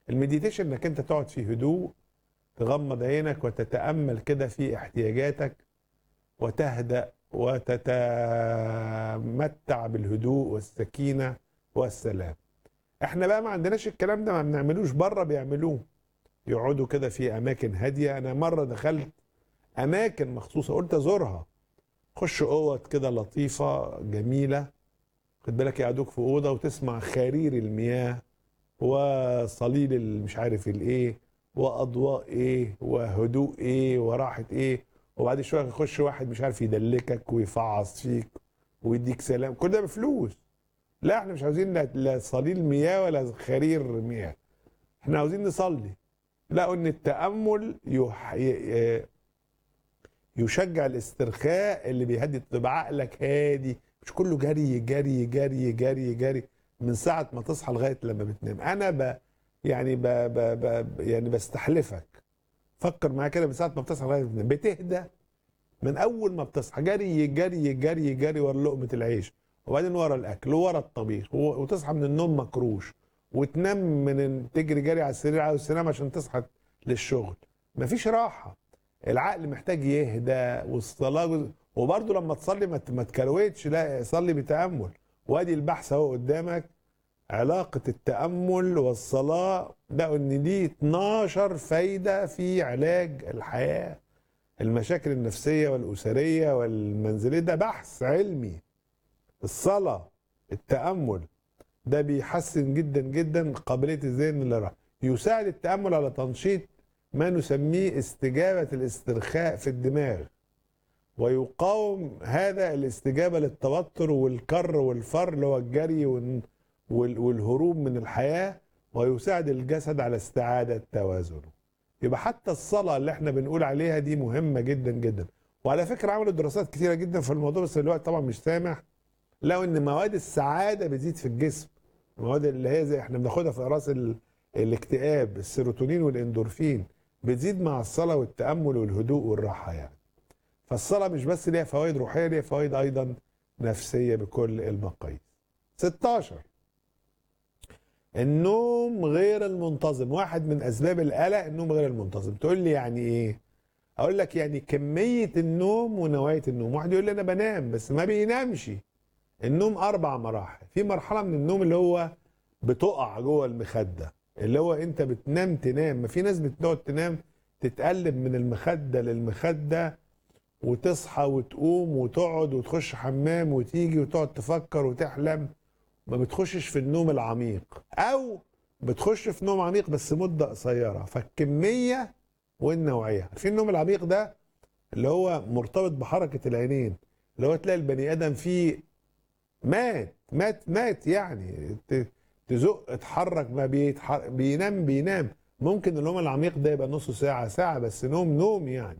المديتيشن انك انت تقعد في هدوء تغمض عينك وتتامل كده في احتياجاتك وتهدأ وتتمتع بالهدوء والسكينه والسلام احنا بقى ما عندناش الكلام ده ما بنعملوش بره بيعملوه يقعدوا كده في اماكن هاديه انا مره دخلت اماكن مخصوصه قلت ازورها خش اوض كده لطيفه جميله خد بالك يقعدوك في اوضه وتسمع خرير المياه وصليل ال- مش عارف الايه واضواء ايه وهدوء ايه وراحه ايه وبعد شويه يخش واحد مش عارف يدلكك ويفعص فيك ويديك سلام كل ده بفلوس لا احنا مش عاوزين لا- لا صليل مياه ولا خرير مياه احنا عاوزين نصلي لقوا ان التامل يح... ي- يشجع الاسترخاء اللي بيهدي تبقى عقلك هادي مش كله جري جري جري جري جري من ساعه ما تصحى لغايه لما بتنام انا ب يعني ب ب ب يعني بستحلفك فكر معايا كده من ساعه ما بتصحى لغايه ما بتنام بتهدى من اول ما بتصحى جري جري جري جري ورا لقمه العيش وبعدين ورا الاكل وورا الطبيخ و- وتصحى من النوم مكروش وتنام من ال- تجري جري على السرير عاوز تنام عشان تصحى للشغل مفيش راحه العقل محتاج يهدى والصلاه جزء وبرضه لما تصلي ما ت- ما تكروتش لا صلي بتامل وادي البحث اهو قدامك علاقه التامل والصلاه لقوا ان دي 12 فايده في علاج الحياه المشاكل النفسيه والاسريه والمنزليه ده بحث علمي الصلاه التامل ده بيحسن جدا جدا قابليه الذهن للراحه يساعد التامل على تنشيط ما نسميه استجابه الاسترخاء في الدماغ ويقاوم هذا الاستجابه للتوتر والكر والفر اللي هو الجري وال- وال- والهروب من الحياه ويساعد الجسد على استعاده توازنه يبقى حتى الصلاه اللي احنا بنقول عليها دي مهمه جدا جدا وعلى فكره عملوا دراسات كتيره جدا في الموضوع بس الوقت طبعا مش سامح لقوا ان مواد السعاده بتزيد في الجسم المواد اللي هي زي احنا بناخدها في اقراص ال- الاكتئاب السيروتونين والاندورفين بتزيد مع الصلاه والتامل والهدوء والراحه يعني فالصلاه مش بس ليها فوائد روحيه ليها فوائد ايضا نفسيه بكل المقاييس 16 النوم غير المنتظم واحد من اسباب القلق النوم غير المنتظم تقول لي يعني ايه اقول لك يعني كميه النوم ونوعيه النوم واحد يقول لي انا بنام بس ما بينامش النوم اربع مراحل في مرحله من النوم اللي هو بتقع جوه المخده اللي هو انت بتنام تنام ما في ناس بتقعد تنام تتقلب من المخده للمخده وتصحى وتقوم وتقعد وتخش حمام وتيجي وتقعد تفكر وتحلم ما بتخشش في النوم العميق او بتخش في نوم عميق بس مده قصيره فالكميه والنوعيه عارفين النوم العميق ده اللي هو مرتبط بحركه العينين اللي هو تلاقي البني ادم فيه مات مات مات يعني ت- تزق اتحرك ما بيتحرك بينام بينام ممكن النوم العميق ده يبقى نص ساعه ساعه بس نوم نوم يعني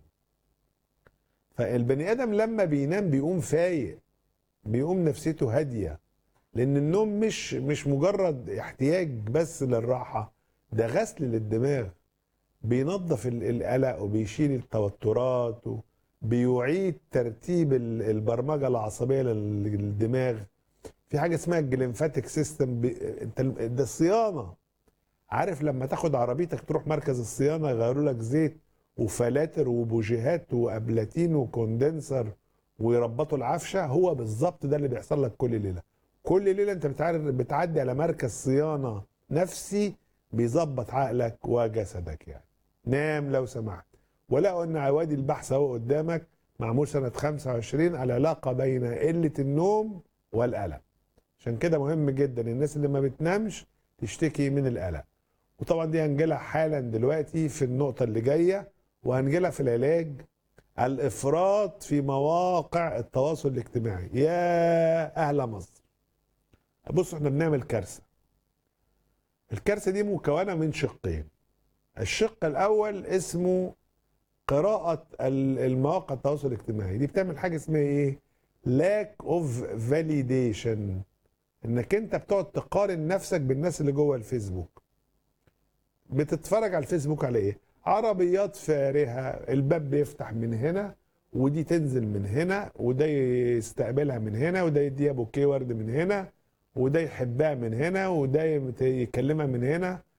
فالبني ادم لما بينام بيقوم فايق بيقوم نفسيته هاديه لان النوم مش مش مجرد احتياج بس للراحه ده غسل للدماغ بينظف ال- القلق وبيشيل التوترات وبيعيد ترتيب ال- البرمجه العصبيه لل- للدماغ في حاجه اسمها الجليمفاتيك سيستم انت ال- ده الصيانه عارف لما تاخد عربيتك تروح مركز الصيانه يغيروا لك زيت وفلاتر وبوجيهات وابلاتين وكوندنسر ويربطوا العفشه هو بالظبط ده اللي بيحصل لك كل ليله كل ليله انت بتعرف بتعدي على مركز صيانه نفسي بيظبط عقلك وجسدك يعني نام لو سمحت ولقوا ان عوادي البحث اهو قدامك معمول سنه 25 العلاقه بين قله النوم والقلق عشان كده مهم جدا الناس اللي ما بتنامش تشتكي من القلق وطبعا دي هنجيلها حالا دلوقتي في النقطه اللي جايه وهنجيلها في العلاج الافراط في مواقع التواصل الاجتماعي يا اهل مصر بصوا احنا بنعمل كارثه الكارثه دي مكونه من شقين الشق الاول اسمه قراءه ال- المواقع التواصل الاجتماعي دي بتعمل حاجه اسمها ايه lack of validation انك انت بتقعد تقارن نفسك بالناس اللي جوه الفيسبوك بتتفرج على الفيسبوك على ايه عربيات فارهه الباب بيفتح من هنا ودي تنزل من هنا وده يستقبلها من هنا وده يديها بوكيه ورد من هنا وده يحبها من هنا وده يمت- يكلمها من هنا